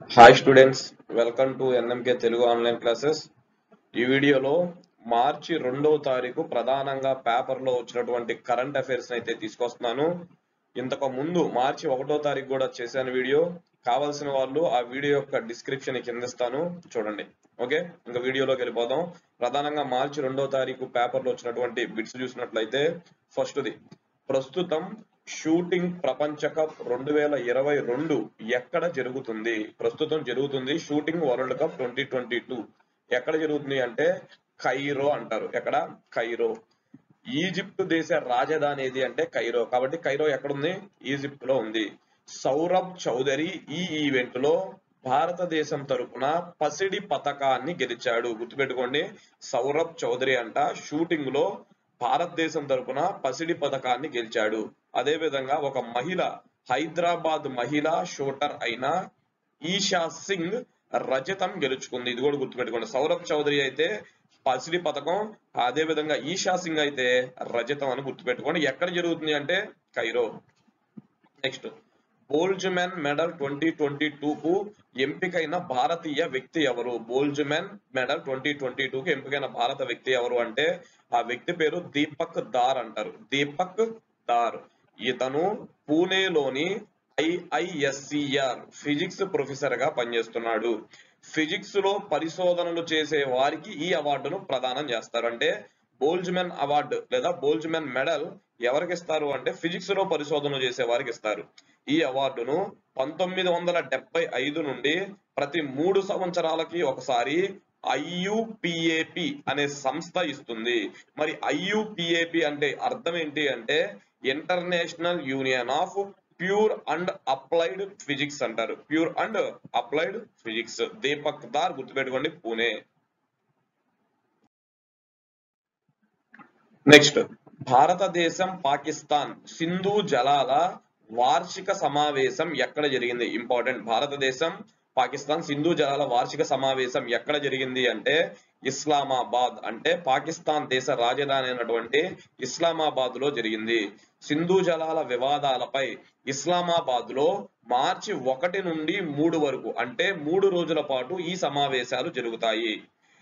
hi students welcome to NMK Telugu online classes ఈ వీడియోలో మార్చి రెండవ తారీఖు ప్రధానంగా పేపర్లో వచ్చినటువంటి కరెంట్ అఫైర్స్ అయితే తీసుకొస్తున్నాను ఇంతకు ముందు మార్చి ఒకటో తారీఖు కూడా చేశాను వీడియో కావాల్సిన వాళ్ళు ఆ వీడియో యొక్క డిస్క్రిప్షన్ కింద ఇస్తాను చూడండి ఓకే ఇంకా వీడియోలోకి వెళ్ళిపోదాం ప్రధానంగా మార్చి రెండో తారీఖు పేపర్లో వచ్చినటువంటి బిట్స్ చూసినట్లయితే ఫస్ట్ది ప్రస్తుతం షూటింగ్ ప్రపంచ కప్ రెండు వేల ఇరవై రెండు ఎక్కడ జరుగుతుంది ప్రస్తుతం జరుగుతుంది shooting world cup twenty twenty two ఎక్కడ జరుగుతుంది అంటే కైరో అంటారు ఎక్కడ కైరో ఈజిప్ట్ దేశ రాజధాని ఏది అంటే కైరో కాబట్టి కైరో ఎక్కడుంది ఈజిప్ట్ లో ఉంది సౌరభ్ చౌదరి ఈ ఈవెంట్ లో భారతదేశం తరపున పసిడి పథకాన్ని గెలిచాడు గుర్తుపెట్టుకోండి సౌరభ్ చౌదరి అంట షూటింగ్ లో భారతదేశం తరపున పసిడి పథకాన్ని గెలిచాడు అదే విధంగా ఒక మహిళ హైదరాబాద్ మహిళా షూటర్ అయిన ఈషా సింగ్ రజతం గెలుచుకుంది ఇది కూడా గుర్తుపెట్టుకోండి సౌరభ్ చౌదరి అయితే పసిడి పథకం అదే విధంగా ఈషా సింగ్ అయితే రజతం అని గుర్తుపెట్టుకోండి ఎక్కడ జరుగుతుంది అంటే Cairo next Boltzmann medal twenty twenty two కు ఎంపికైన భారతీయ వ్యక్తి ఎవరు Boltzmann medal twenty twenty two కు ఎంపికైన భారత వ్యక్తి ఎవరు అంటే ఆ వ్యక్తి పేరు దీపక్ దార్ అంటారు దీపక్ దార్ ఇతను పూణేలోని ఐఐఎస్సిఆర్ ఫిజిక్స్ ప్రొఫెసర్ గా పనిచేస్తున్నాడు ఫిజిక్స్ లో పరిశోధనలు చేసే వారికి ఈ అవార్డును ప్రదానం చేస్తారు అంటే బోల్జ్మెన్ అవార్డు లేదా బోల్జ్మెన్ మెడల్ ఎవరికి ఇస్తారు అంటే ఫిజిక్స్ లో పరిశోధన చేసే వారికి ఇస్తారు ఈ అవార్డును పంతొమ్మిది వందల డెబ్బై ఐదు నుండి ప్రతి మూడు సంవత్సరాలకి ఒకసారి ఐయుపిఏపి అనే సంస్థ ఇస్తుంది మరి ఐయుపిఏపి అంటే అర్థం ఏంటి అంటే international union of pure and applied physics అంటారు pure and applied physics Deepak Dhar గుర్తుపెట్టుకోండి పూణే నెక్స్ట్ భారతదేశం పాకిస్తాన్ సింధు జలాల వార్షిక సమావేశం ఎక్కడ జరిగింది ఇంపార్టెంట్ భారతదేశం పాకిస్తాన్ సింధు జలాల వార్షిక సమావేశం ఎక్కడ జరిగింది అంటే ఇస్లామాబాద్ అంటే పాకిస్తాన్ దేశ రాజధాని అయినటువంటి ఇస్లామాబాద్ లో జరిగింది సింధు జలాల వివాదాలపై ఇస్లామాబాద్ లో మార్చి ఒకటి నుండి మూడు వరకు అంటే మూడు రోజుల పాటు ఈ సమావేశాలు జరుగుతాయి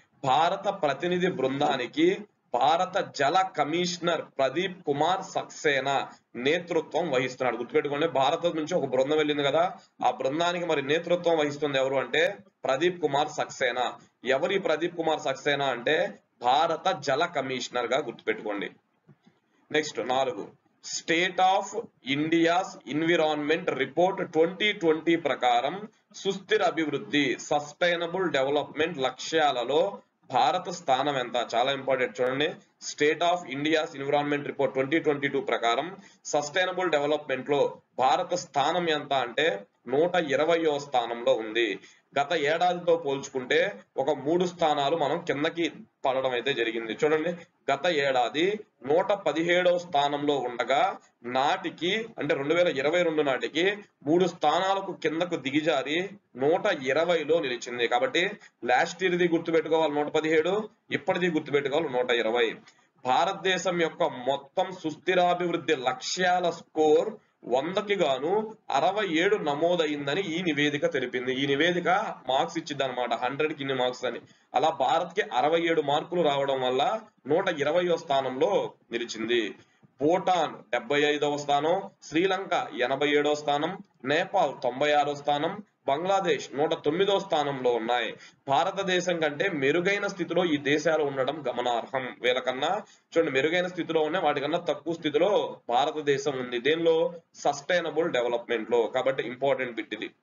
భారత ప్రతినిధి బృందానికి భారత జల కమిషనర్ ప్రదీప్ కుమార్ సక్సేనా నేతృత్వం వహిస్తున్నాడు గుర్తుపెట్టుకోండి భారత నుంచి ఒక బృందం వెళ్ళింది కదా ఆ బృందానికి మరి నేతృత్వం వహిస్తుంది ఎవరు అంటే ప్రదీప్ కుమార్ సక్సేనా ఎవరి ప్రదీప్ కుమార్ సక్సేనా అంటే భారత జల కమిషనర్ గా గుర్తుపెట్టుకోండి నెక్స్ట్ నాలుగు state of India's environment report twenty twenty ప్రకారం సుస్థిర అభివృద్ధి సస్టైనబుల్ డెవలప్మెంట్ లక్ష్యాలలో భారత స్థానం ఎంత చాలా ఇంపార్టెంట్ చూడండి state of India's environment report twenty twenty two ప్రకారం సస్టైనబుల్ డెవలప్మెంట్ లో భారత స్థానం ఎంత అంటే నూట ఇరవయో స్థానంలో ఉంది గత ఏడాదితో పోల్చుకుంటే ఒక మూడు స్థానాలు మనం కిందకి పడడం అయితే జరిగింది చూడండి గత ఏడాది నూట పదిహేడవ స్థానంలో ఉండగా నాటికి అంటే రెండు వేల ఇరవై రెండు నాటికి మూడు స్థానాలకు కిందకు దిగిజారి నూట ఇరవైలో నిలిచింది కాబట్టి లాస్ట్ ఇయర్ది గుర్తుపెట్టుకోవాలి నూట పదిహేడు ఇప్పటిది గుర్తుపెట్టుకోవాలి నూట ఇరవై భారతదేశం యొక్క మొత్తం సుస్థిరాభివృద్ధి లక్ష్యాల స్కోర్ వందకి గాను అరవై ఏడు నమోదైందని ఈ నివేదిక తెలిపింది ఈ నివేదిక మార్క్స్ ఇచ్చింది అనమాట హండ్రెడ్ కి ఇన్ని మార్క్స్ అని అలా భారత్ కి అరవై ఏడు మార్కులు రావడం వల్ల నూట ఇరవయో స్థానంలో నిలిచింది భూటాన్ డెబ్బై ఐదవ స్థానం శ్రీలంక ఎనభై ఏడవ స్థానం నేపాల్ తొంభై ఆరో స్థానం బంగ్లాదేశ్ నూట తొమ్మిదో స్థానంలో ఉన్నాయి భారతదేశం కంటే మెరుగైన స్థితిలో ఈ దేశాలు ఉండడం గమనార్హం వీళ్ళకన్నా చూడండి మెరుగైన స్థితిలో ఉన్నాయి వాటికన్నా తక్కువ స్థితిలో భారతదేశం ఉంది దేనిలో సస్టైనబుల్ డెవలప్మెంట్ లో కాబట్టి ఇంపార్టెంట్ బిట్ ఇది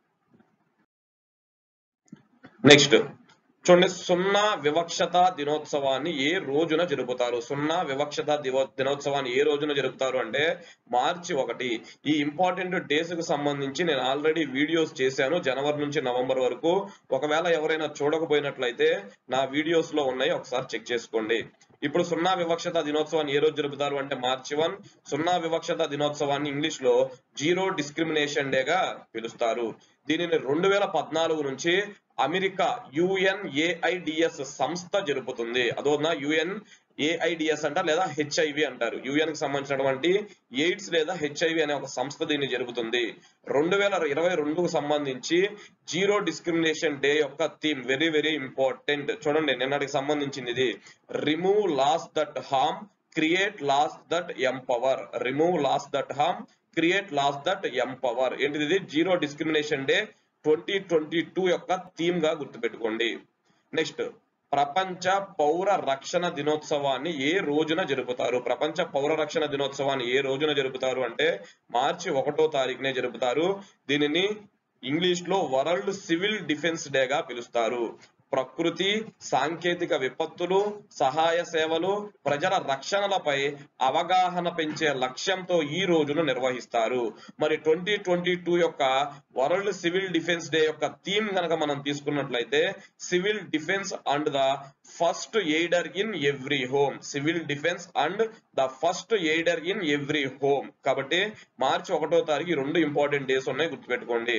నెక్స్ట్ చూడండి సున్నా వివక్షత దినోత్సవాన్ని ఏ రోజున జరుపుతారు సున్నా వివక్షత దివో దినోత్సవాన్ని ఏ రోజున జరుపుతారు అంటే మార్చి ఒకటి ఈ ఇంపార్టెంట్ డేస్ కు సంబంధించి నేను ఆల్రెడీ వీడియోస్ చేశాను జనవరి నుంచి నవంబర్ వరకు ఒకవేళ ఎవరైనా చూడకపోయినట్లయితే నా వీడియోస్ లో ఉన్నాయి ఒకసారి చెక్ చేసుకోండి ఇప్పుడు సున్నా వివక్షత దినోత్సవాన్ని ఏ రోజు జరుపుతారు అంటే మార్చి వన్ సున్నా వివక్షత దినోత్సవాన్ని ఇంగ్లీష్ లో జీరో డిస్క్రిమినేషన్ డేగా పిలుస్తారు దీనిని రెండు వేల పద్నాలుగు నుంచి అమెరికా యుఎన్ఏఐడిఎస్ సంస్థ జరుపుతుంది అదోనా యుఎన్ ఏఐడిఎస్ అంటారు లేదా హెచ్ఐవి అంటారు యుఎన్ కి సంబంధించినటువంటి ఎయిడ్స్ లేదా హెచ్ఐవి అనే ఒక సంస్థ దీన్ని జరుపుతుంది రెండు వేల ఇరవై రెండుకు సంబంధించి జీరో డిస్క్రిమినేషన్ డే యొక్క థీమ్ వెరీ వెరీ ఇంపార్టెంట్ చూడండి నిన్నటికి సంబంధించింది ఇది remove laws that harm create laws that empower remove laws that harm create laws that empower ఏంటిది ఇది zero discrimination day twenty twenty two యొక్క థీమ్ గా గుర్తుపెట్టుకోండి నెక్స్ట్ ప్రపంచ పౌర రక్షణ దినోత్సవాన్ని ఏ రోజున జరుపుతారు ప్రపంచ పౌర రక్షణ దినోత్సవాన్ని ఏ రోజున జరుపుతారు అంటే మార్చి ఒకటో తారీఖునే జరుపుతారు దీనిని ఇంగ్లీష్ లో వరల్డ్ సివిల్ డిఫెన్స్ డే గా పిలుస్తారు ప్రకృతి సాంకేతిక విపత్తులు సహాయ సేవలు ప్రజల రక్షణలపై అవగాహన పెంచే లక్ష్యంతో ఈ రోజును నిర్వహిస్తారు మరి ట్వంటీ ట్వంటీ టూ యొక్క వరల్డ్ సివిల్ డిఫెన్స్ డే యొక్క థీమ్ కనుక మనం తీసుకున్నట్లయితే civil defence and the first aider in every home civil defence and the first aider in every home కాబట్టి మార్చి ఒకటో తారీఖు ఈ రెండు ఇంపార్టెంట్ డేస్ ఉన్నాయి గుర్తుపెట్టుకోండి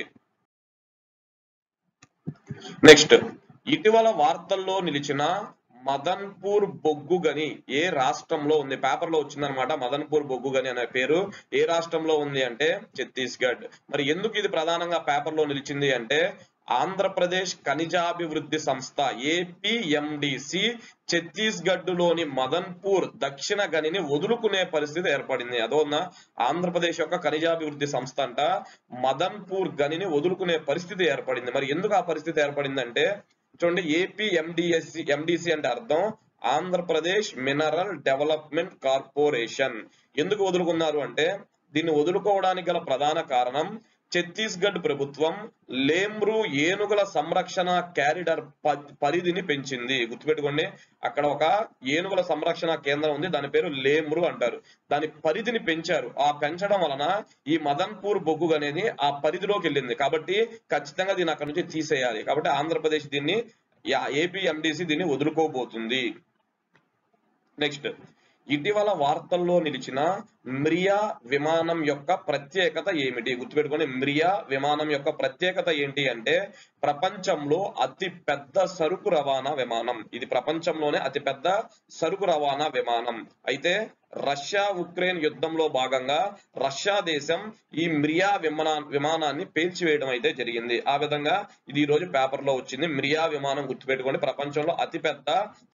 నెక్స్ట్ ఇటీవల వార్తల్లో నిలిచిన మదన్పూర్ బొగ్గు గని ఏ రాష్ట్రంలో ఉంది పేపర్ లో వచ్చిందనమాట మదన్పూర్ బొగ్గు గని అనే పేరు ఏ రాష్ట్రంలో ఉంది అంటే ఛత్తీస్గఢ్ మరి ఎందుకు ఇది ప్రధానంగా పేపర్ లో నిలిచింది అంటే ఆంధ్రప్రదేశ్ ఖనిజాభివృద్ధి సంస్థ ఏపీఎండిసి ఛత్తీస్గఢ్ లోని మదన్పూర్ దక్షిణ గనిని వదులుకునే పరిస్థితి ఏర్పడింది అదోన్న ఆంధ్రప్రదేశ్ యొక్క ఖనిజాభివృద్ధి సంస్థ అంట మదన్పూర్ గనిని వదులుకునే పరిస్థితి ఏర్పడింది మరి ఎందుకు ఆ పరిస్థితి ఏర్పడిందంటే చూడండి ఏపీ ఎండిఎస్సి ఎండిసి అంటే అర్థం ఆంధ్రప్రదేశ్ మినరల్ డెవలప్మెంట్ కార్పొరేషన్ ఎందుకు వదులుకున్నారు అంటే దీన్ని వదులుకోవడానికి గల ప్రధాన కారణం ఛత్తీస్గఢ్ ప్రభుత్వం లేమ్రు ఏనుగుల సంరక్షణ క్యారిడర్ పరిధిని పెంచింది గుర్తుపెట్టుకోండి అక్కడ ఒక ఏనుగుల సంరక్షణ కేంద్రం ఉంది దాని పేరు లేమ్రు అంటారు దాని పరిధిని పెంచారు ఆ పెంచడం వలన ఈ మదన్పూర్ బొగ్గు అనేది ఆ పరిధిలోకి వెళ్ళింది కాబట్టి ఖచ్చితంగా దీన్ని అక్కడ నుంచి తీసేయాలి కాబట్టి ఆంధ్రప్రదేశ్ దీన్ని ఏపీ ఎండిసి దీన్ని వదులుకోబోతుంది నెక్స్ట్ ఇటీవల వార్తల్లో నిలిచిన మిరియా విమానం యొక్క ప్రత్యేకత ఏమిటి గుర్తుపెట్టుకోండి మిరియా విమానం యొక్క ప్రత్యేకత ఏంటి అంటే ప్రపంచంలో అతి పెద్ద సరుకు రవాణా విమానం ఇది ప్రపంచంలోనే అతి పెద్ద సరుకు రవాణా విమానం అయితే రష్యా ఉక్రెయిన్ యుద్ధంలో భాగంగా రష్యా దేశం ఈ మిరియా విమానా విమానాన్ని పేల్చివేయడం అయితే జరిగింది ఆ విధంగా ఇది ఈ రోజు పేపర్ లో వచ్చింది మిరియా విమానం గుర్తుపెట్టుకోండి ప్రపంచంలో అతిపెద్ద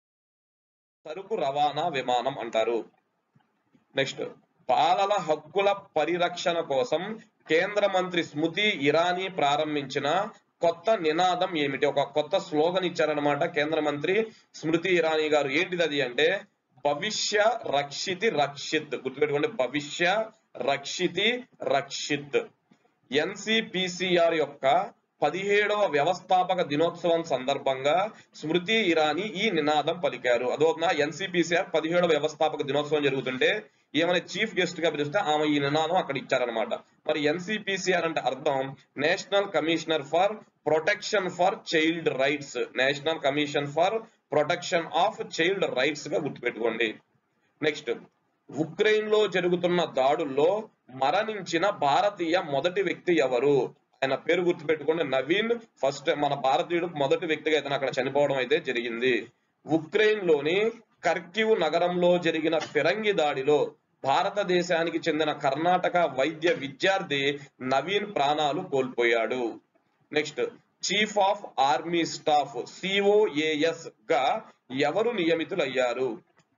సరుకు రవాణా విమానం అంటారు నెక్స్ట్ బాలల హక్కుల పరిరక్షణ కోసం కేంద్ర మంత్రి స్మృతి ఇరానీ ప్రారంభించిన కొత్త నినాదం ఏమిటి ఒక కొత్త స్లోగన్ ఇచ్చారనమాట కేంద్ర మంత్రి స్మృతి ఇరానీ గారు ఏంటిది అది అంటే భవిష్య రక్షితి రక్షిత్ గుర్తుపెట్టుకోండి భవిష్య రక్షితి రక్షిత్ ఎన్సిపిసిఆర్ యొక్క పదిహేడవ వ్యవస్థాపక దినోత్సవం సందర్భంగా స్మృతి ఇరానీ ఈ నినాదం పలికారు అదోన ఎన్సిపిసిఆర్ పదిహేడవ వ్యవస్థాపక దినోత్సవం జరుగుతుంటే ఏమైనా చీఫ్ గెస్ట్ గా పిలిస్తే ఆమె ఈ నినాదం అక్కడ ఇచ్చారనమాట మరి ఎన్సిపిసిఆర్ అంటే అర్థం national commissioner for protection for child rights national commission for protection of child rights గా గుర్తుపెట్టుకోండి నెక్స్ట్ ఉక్రెయిన్ లో జరుగుతున్న దాడుల్లో మరణించిన భారతీయ మొదటి వ్యక్తి ఎవరు ఆయన పేరు గుర్తుపెట్టుకోండి నవీన్ ఫస్ట్ మన భారతీయుడు మొదటి వ్యక్తిగా అయితే అక్కడ చనిపోవడం అయితే జరిగింది ఉక్రెయిన్ లోని కర్కివ్ నగరంలో జరిగిన ఫిరంగి దాడిలో భారతదేశానికి చెందిన కర్ణాటక వైద్య విద్యార్థి నవీన్ ప్రాణాలు కోల్పోయాడు next chief of army staff COAS గా ఎవరు నియమితులయ్యారు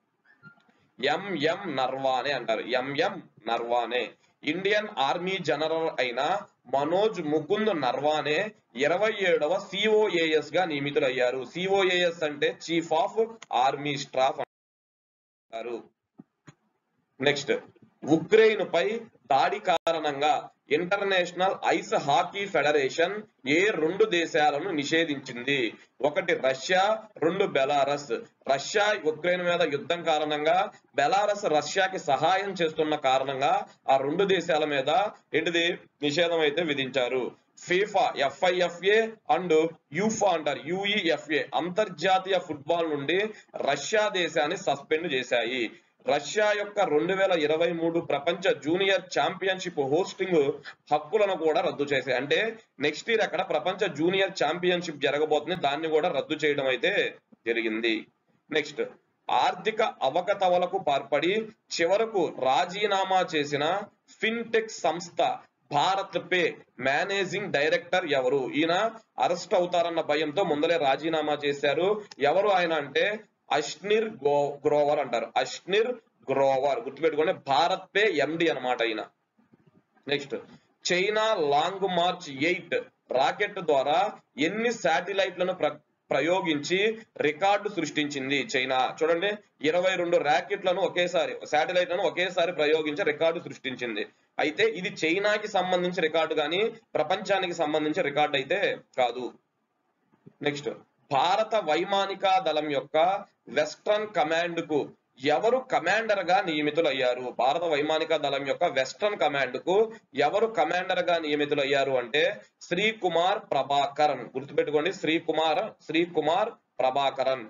ఎంఎం నర్వానే అంటారు MM Naravane Indian army general అయిన మనోజ్ ముకుంద్ నర్వానే ఇరవై ఏడవ సిఓఏఎస్ గా నియమితులయ్యారు సిఓఏఎస్ అంటే చీఫ్ ఆఫ్ ఆర్మీ స్టాఫ్ అంటారు నెక్స్ట్ ఉక్రెయిన్ పై దాడి కారణంగా ఇంటర్నేషనల్ ఐస్ హాకీ ఫెడరేషన్ ఏ రెండు దేశాలను నిషేధించింది ఒకటి రష్యా రెండు బెలారస్ రష్యా ఉక్రెయిన్ మీద యుద్ధం కారణంగా బెలారస్ రష్యాకి సహాయం చేస్తున్న కారణంగా ఆ రెండు దేశాల మీద ఏంటిది నిషేధం అయితే విధించారు ఫీఫా ఎఫ్ఐఎఫ్ఏ అండ్ యూఫా అంటారు యుఈఎఫ్ఏ అంతర్జాతీయ ఫుట్బాల్ నుండి రష్యా దేశాన్ని సస్పెండ్ చేశాయి రష్యా యొక్క రెండు వేల ఇరవై మూడు ప్రపంచ జూనియర్ ఛాంపియన్షిప్ హోస్టింగ్ హక్కులను కూడా రద్దు చేశాయి అంటే నెక్స్ట్ ఇయర్ అక్కడ ప్రపంచ జూనియర్ ఛాంపియన్షిప్ జరగబోతుంది దాన్ని కూడా రద్దు చేయడం అయితే జరిగింది నెక్స్ట్ ఆర్థిక అవకతవలకు పాల్పడి చివరకు రాజీనామా చేసిన ఫిన్టెక్ సంస్థ భారత్ పే మేనేజింగ్ డైరెక్టర్ ఎవరు ఈయన అరెస్ట్ అవుతారన్న భయంతో ముందలే రాజీనామా చేశారు ఎవరు ఆయన అంటే అష్నిర్ గో గ్రోవర్ అంటారు అష్నిర్ గ్రోవర్ గుర్తుపెట్టుకోండి భారత్ పే ఎండి అన్నమాట ఈయన next China long march eight rocket ద్వారా ఎన్ని శాటిలైట్లను ప్ర ప్రయోగించి రికార్డు సృష్టించింది చైనా చూడండి ఇరవై రెండు ర్యాకెట్లను ఒకేసారి శాటిలైట్లను ఒకేసారి ప్రయోగించి రికార్డు సృష్టించింది అయితే ఇది చైనాకి సంబంధించి రికార్డు కానీ ప్రపంచానికి సంబంధించి రికార్డు అయితే కాదు నెక్స్ట్ భారత వైమానిక దళం యొక్క వెస్ట్రన్ కమాండ్ కు ఎవరు కమాండర్ గా నియమితులయ్యారు భారత వైమానిక దళం యొక్క వెస్ట్రన్ కమాండ్ కు ఎవరు కమాండర్ గా నియమితులయ్యారు అంటే శ్రీ కుమార్ ప్రభాకరన్ గుర్తుపెట్టుకోండి శ్రీ కుమార్ శ్రీ కుమార్ ప్రభాకరన్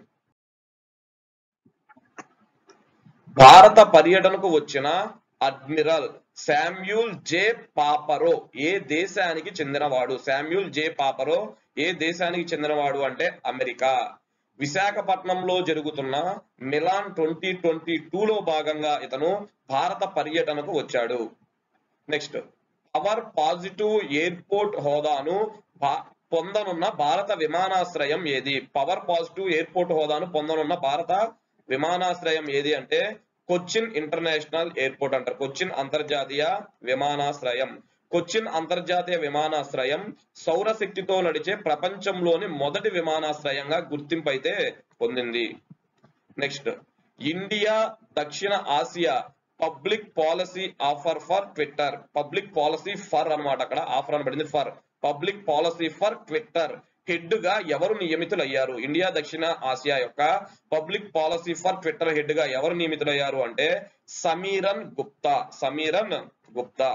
భారత పర్యటనకు వచ్చిన అడ్మిరల్ శామ్యూల్ జే పాపరో ఏ దేశానికి చెందినవాడు శామ్యూల్ జే పాపరో ఏ దేశానికి చెందినవాడు అంటే అమెరికా విశాఖపట్నంలో జరుగుతున్న మిలాన్ ట్వంటీ ట్వంటీ లో భాగంగా ఇతను భారత పర్యటనకు వచ్చాడు నెక్స్ట్ పవర్ పాజిటివ్ ఎయిర్పోర్ట్ హోదాను భా- పొందనున్న భారత విమానాశ్రయం ఏది పవర్ పాజిటివ్ ఎయిర్పోర్ట్ హోదాను పొందనున్న భారత విమానాశ్రయం ఏది అంటే కొచ్చిన్ ఇంటర్నేషనల్ ఎయిర్పోర్ట్ అంటారు కొచ్చిన్ అంతర్జాతీయ విమానాశ్రయం కొచ్చిన్ అంతర్జాతీయ విమానాశ్రయం సౌరశక్తితో నడిచే ప్రపంచంలోని మొదటి విమానాశ్రయంగా గుర్తింపు అయితే పొందింది నెక్స్ట్ ఇండియా దక్షిణ ఆసియా public policy offer for Twitter public policy for అన్నమాట అక్కడ ఆఫర్ అని పడింది for public policy for Twitter head గా ఎవరు నియమితులయ్యారు ఇండియా దక్షిణ ఆసియా యొక్క public policy for Twitter head గా ఎవరు నియమితులయ్యారు అంటే సమీరన్ గుప్తా సమీరన్ గుప్తా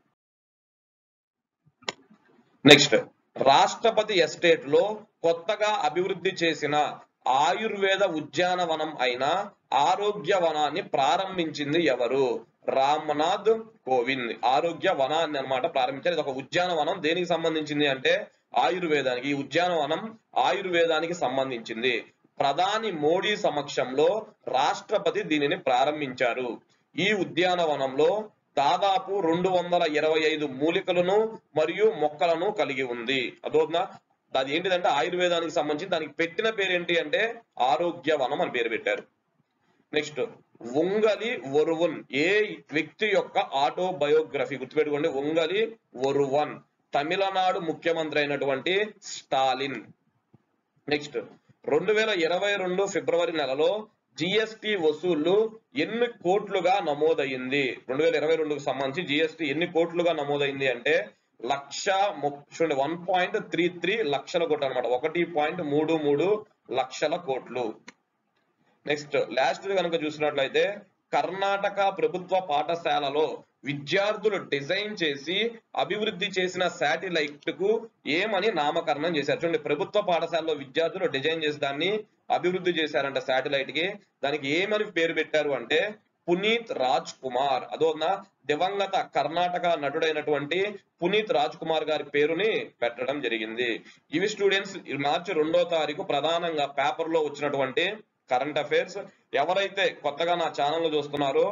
నెక్స్ట్ రాష్ట్రపతి ఎస్టేట్ లో కొత్తగా అభివృద్ధి చేసిన ఆయుర్వేద ఉద్యానవనం అయిన ఆరోగ్య వనాన్ని ప్రారంభించింది ఎవరు రామ్నాథ్ కోవింద్ ఆరోగ్య వనాన్ని అన్నమాట ప్రారంభించారు ఇది ఒక ఉద్యానవనం దేనికి సంబంధించింది అంటే ఆయుర్వేదానికి ఈ ఉద్యానవనం ఆయుర్వేదానికి సంబంధించింది ప్రధాని మోడీ సమక్షంలో రాష్ట్రపతి దీనిని ప్రారంభించారు ఈ ఉద్యానవనంలో దాదాపు రెండు వందల ఇరవై ఐదు మూలికలను మరియు మొక్కలను కలిగి ఉంది అదోనా అది ఏంటిదంటే ఆయుర్వేదానికి సంబంధించి దానికి పెట్టిన పేరు ఏంటి అంటే ఆరోగ్య వనం అని పేరు పెట్టారు నెక్స్ట్ ఉంగలి ఒరువన్ ఏ వ్యక్తి యొక్క ఆటోబయోగ్రఫీ గుర్తుపెట్టుకోండి ఉంగలి ఒరువన్ తమిళనాడు ముఖ్యమంత్రి అయినటువంటి స్టాలిన్ నెక్స్ట్ రెండు వేల ఇరవై రెండు ఫిబ్రవరి నెలలో జిఎస్టి వసూళ్లు ఎన్ని కోట్లుగా నమోదైంది రెండు వేల ఇరవై రెండుకు సంబంధించి జిఎస్టి ఎన్ని కోట్లుగా నమోదైంది అంటే లక్ష ముప్- చూడండి వన్ పాయింట్ త్రీ త్రీ లక్షల కోట్లు అనమాట ఒకటి పాయింట్ మూడు మూడు లక్షల కోట్లు నెక్స్ట్ లాస్ట్ కనుక చూసినట్లయితే కర్ణాటక ప్రభుత్వ పాఠశాలలో విద్యార్థులు డిజైన్ చేసి అభివృద్ధి చేసిన శాటిలైట్ కు ఏమని నామకరణం చేశారు చూడండి ప్రభుత్వ పాఠశాలలో విద్యార్థులు డిజైన్ చేసి దాన్ని అభివృద్ధి చేశారంట శాటిలైట్ కి దానికి ఏమని పేరు పెట్టారు అంటే పునీత్ రాజ్ కుమార్ అదోనా దివంగత కర్ణాటక నటుడైనటువంటి పునీత్ రాజ్ కుమార్ గారి పేరుని పెట్టడం జరిగింది ఇవి స్టూడెంట్స్ మార్చి రెండో తారీఖు ప్రధానంగా పేపర్ లో వచ్చినటువంటి కరెంట్ అఫైర్స్ ఎవరైతే కొత్తగా నా ఛానల్ చూస్తున్నారో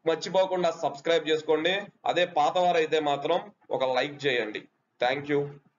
మర్చిపోకుండా సబ్స్క్రైబ్ చేసుకోండి అదే పాత వారైతే మాత్రం ఒక లైక్ చేయండి థ్యాంక్ యూ